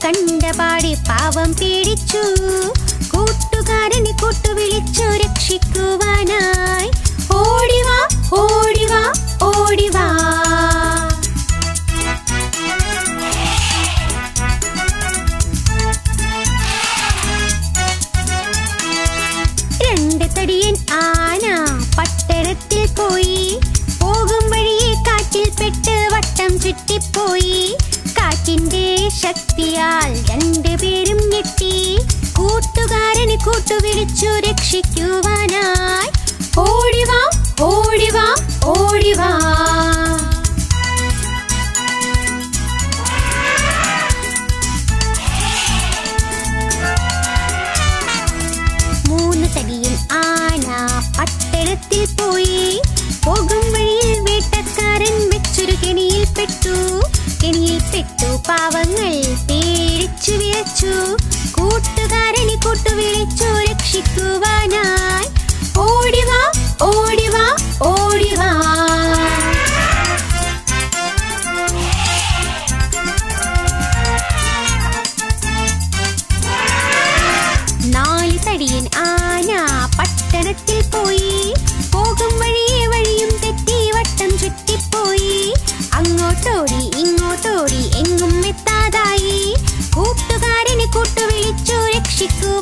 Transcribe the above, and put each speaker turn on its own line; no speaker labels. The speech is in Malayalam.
കണ്ടപാടി പാവം പേടിച്ചു കൂട്ടുകാരനെ കൂട്ടുവിളിച്ചു രക്ഷിക്കുവാനായി ഓടിവാ ഓടിവാ ഓടിവാ രണ്ട് തടിയൻ ആന പട്ടണത്തിൽ പോയി പോകും വഴിയെ കാറ്റിൽ പെട്ട് വട്ടം ചുറ്റിപ്പോയി കാറ്റിന്റെ ശക്തിയാൽ രണ്ടുപേരും ഞെട്ടി കൂട്ടുകാരനെ കൂട്ടുവിളിച്ചു രക്ഷിക്കുവാനായി ഓടിവാ ഓടിവാ ഓടിവാ മൂന്ന് തടിയിൽ ആന പട്ടണത്തിൽ പോയി പോകും വഴിയിൽ വേട്ടക്കാരൻ വെച്ചൊരു കെണിയിൽ പെട്ടു കെണിയിൽ പെട്ടു പാവങ്ങൾ പേടിച്ചു വിയച്ചു കൂട്ടുകാരനെ കൂട്ടുവിളിച്ചു രക്ഷിക്കുവാനായി ഓടിവാ ഓടിവാ ഓടിവാ നാല് തടിയൻ ആന പട്ടണത്തിൽ പോയി പോകും വഴിയെ വഴിയും തെറ്റി വട്ടം ചുറ്റിപ്പോയി അങ്ങോട്ടോടി ഇങ്ങോട്ടോടി എങ്ങും എത്താതായി കൂട്ടുകാരനെ കൂട്ടുവിളിച്ചു രക്ഷിക്കൂ